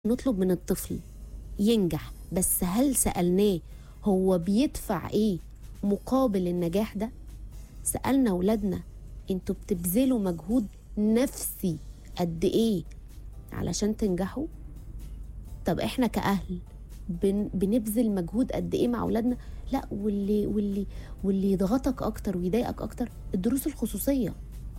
نطلب من الطفل ينجح بس هل سألناه هو بيدفع ايه مقابل النجاح ده سألنا أولادنا انتوا بتبذلوا مجهود نفسي قد ايه علشان تنجحوا طب احنا كأهل بن بنبذل مجهود قد ايه مع اولادنا لا واللي واللي واللي يضغطك اكتر ويضايقك اكتر الدروس الخصوصيه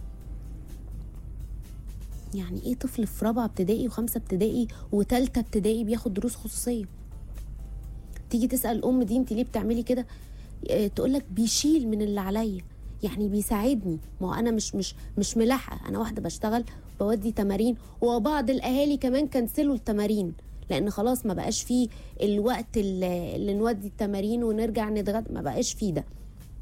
يعني ايه طفل في رابعه ابتدائي وخمسه ابتدائي وتالته ابتدائي بياخد دروس خصوصيه تيجي تسال الام دي انت ليه بتعملي كده تقول لك بيشيل من اللي عليا يعني بيساعدني ما هو انا مش مش مش ملاحقه انا واحده بشتغل بودي تمارين وبعض الاهالي كمان كنسلوا التمارين لان خلاص ما بقاش فيه الوقت اللي, اللي نودي التمارين ونرجع نتغدى ما بقاش فيه ده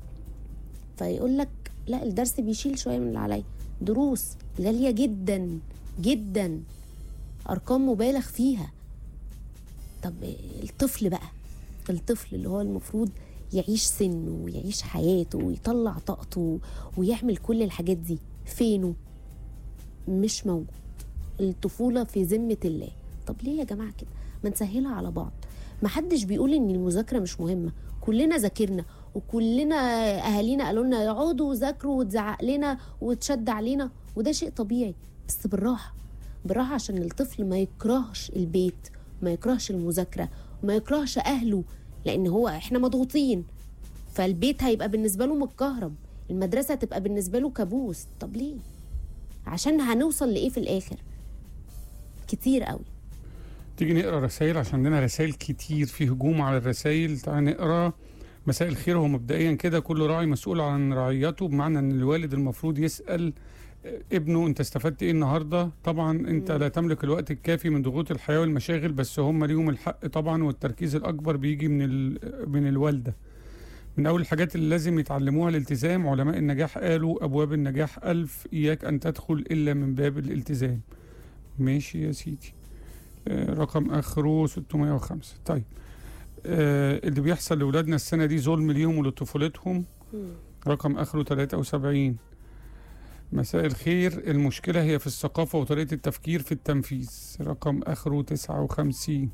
فيقول لك لا الدرس بيشيل شويه من اللي عليا دروس غاليه جدا جدا ارقام مبالغ فيها طب الطفل بقى الطفل اللي هو المفروض يعيش سنه ويعيش حياته ويطلع طاقته ويعمل كل الحاجات دي فينه مش موجود الطفولة في ذمة الله طب ليه يا جماعة كده ما نسهلها على بعض ما حدش بيقول ان المذاكرة مش مهمة كلنا ذاكرنا وكلنا اهالينا قالوا لنا اقعدوا وذاكروا وتزعق لنا وتشد علينا وده شيء طبيعي بس بالراحة بالراحة عشان الطفل ما يكرهش البيت ما يكرهش المذاكرة ما يكرهش اهله لان هو احنا مضغوطين فالبيت هيبقى بالنسبه له متكهرب المدرسه هتبقى بالنسبه له كابوس طب ليه عشان هنوصل لايه في الاخر كتير قوي تيجي نقرا رسائل عشان عندنا رسائل كتير في هجوم على الرسائل تعال نقرا مساء الخير هو مبدئيا كده كل راعي مسؤول عن رعيته بمعنى ان الوالد المفروض يسال ابنه انت استفدت ايه النهارده طبعا انت لا تملك الوقت الكافي من ضغوط الحياه والمشاغل بس هم ليهم الحق طبعا والتركيز الاكبر بيجي من من الوالده من اول الحاجات اللي لازم يتعلموها الالتزام علماء النجاح قالوا ابواب النجاح ألف اياك ان تدخل الا من باب الالتزام ماشي يا سيدي آه رقم اخره 605 طيب آه اللي بيحصل لاولادنا السنه دي ظلم ليهم ولطفولتهم رقم اخره 73 مساء الخير المشكلة هي في الثقافة وطريقة التفكير في التنفيذ رقم آخره 59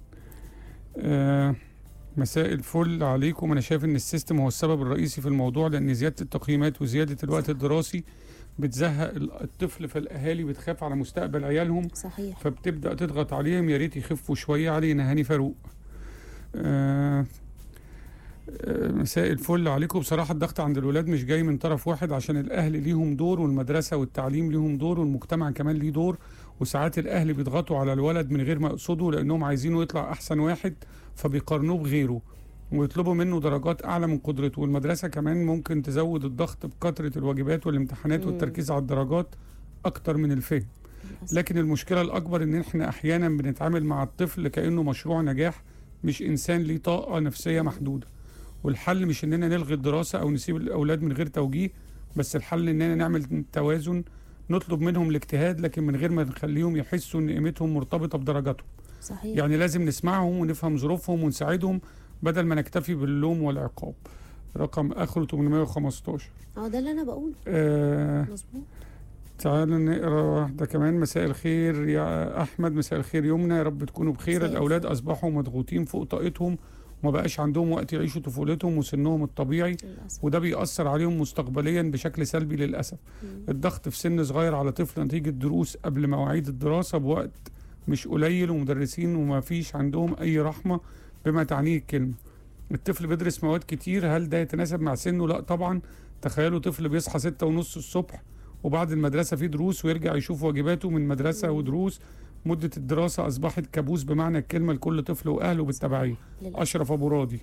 آه مساء الفل عليكم أنا شايف إن السيستم هو السبب الرئيسي في الموضوع لأن زيادة التقييمات وزيادة الوقت الدراسي بتزهق الطفل فالأهالي بتخاف على مستقبل عيالهم صحيح فبتبدأ تضغط عليهم يا ريت يخفوا شوية علينا هاني فاروق آه مساء الفل عليكم بصراحة الضغط عند الولاد مش جاي من طرف واحد عشان الأهل ليهم دور والمدرسة والتعليم ليهم دور والمجتمع كمان ليه دور وساعات الأهل بيضغطوا على الولد من غير ما يقصدوا لأنهم عايزينه يطلع أحسن واحد فبيقارنوه بغيره ويطلبوا منه درجات أعلى من قدرته والمدرسة كمان ممكن تزود الضغط بكثرة الواجبات والامتحانات مم. والتركيز على الدرجات أكتر من الفهم لكن المشكلة الأكبر إن إحنا أحيانا بنتعامل مع الطفل كأنه مشروع نجاح مش إنسان ليه طاقة نفسية محدودة والحل مش اننا نلغي الدراسه او نسيب الاولاد من غير توجيه بس الحل اننا نعمل توازن نطلب منهم الاجتهاد لكن من غير ما نخليهم يحسوا ان قيمتهم مرتبطه بدرجاتهم صحيح يعني لازم نسمعهم ونفهم ظروفهم ونساعدهم بدل ما نكتفي باللوم والعقاب رقم اخره 815 اه ده اللي انا بقوله آه مظبوط تعال نقرا واحده كمان مساء الخير يا احمد مساء الخير يمنى يا رب تكونوا بخير مساء الاولاد اصبحوا مضغوطين فوق طاقتهم وما بقاش عندهم وقت يعيشوا طفولتهم وسنهم الطبيعي للاسف وده بيأثر عليهم مستقبليا بشكل سلبي للأسف مم. الضغط في سن صغير على طفل نتيجة دروس قبل مواعيد الدراسة بوقت مش قليل ومدرسين وما فيش عندهم أي رحمة بما تعنيه الكلمة الطفل بيدرس مواد كتير هل ده يتناسب مع سنه؟ لا طبعا تخيلوا طفل بيصحى ستة ونص الصبح وبعد المدرسة فيه دروس ويرجع يشوف واجباته من مدرسة مم. ودروس مدة الدراسة أصبحت كابوس بمعنى الكلمة لكل طفل وأهله بالتبعية للاسف أشرف أبو راضي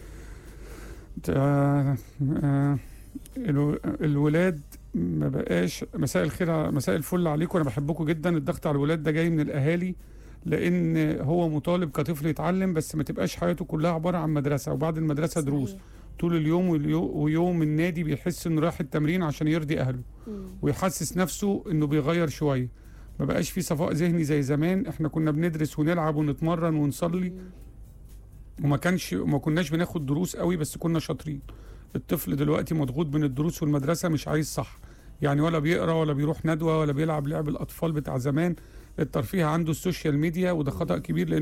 آه، آه، الو- الولاد ما بقاش مساء الخير مساء الفل عليكم انا بحبكم جدا الضغط على الولاد ده جاي من الاهالي لان هو مطالب كطفل يتعلم بس ما تبقاش حياته كلها عباره عن مدرسه وبعد المدرسه دروس صحيح. طول اليوم واليو- ويوم النادي بيحس انه رايح التمرين عشان يرضي اهله مم. ويحسس نفسه انه بيغير شويه ما بقاش في صفاء ذهني زي زمان احنا كنا بندرس ونلعب ونتمرن ونصلي مم. وما كانش ما كناش بناخد دروس قوي بس كنا شاطرين الطفل دلوقتي مضغوط بين الدروس والمدرسه مش عايز صح يعني ولا بيقرا ولا بيروح ندوه ولا بيلعب لعب الاطفال بتاع زمان الترفيه عنده السوشيال ميديا وده خطأ كبير لأن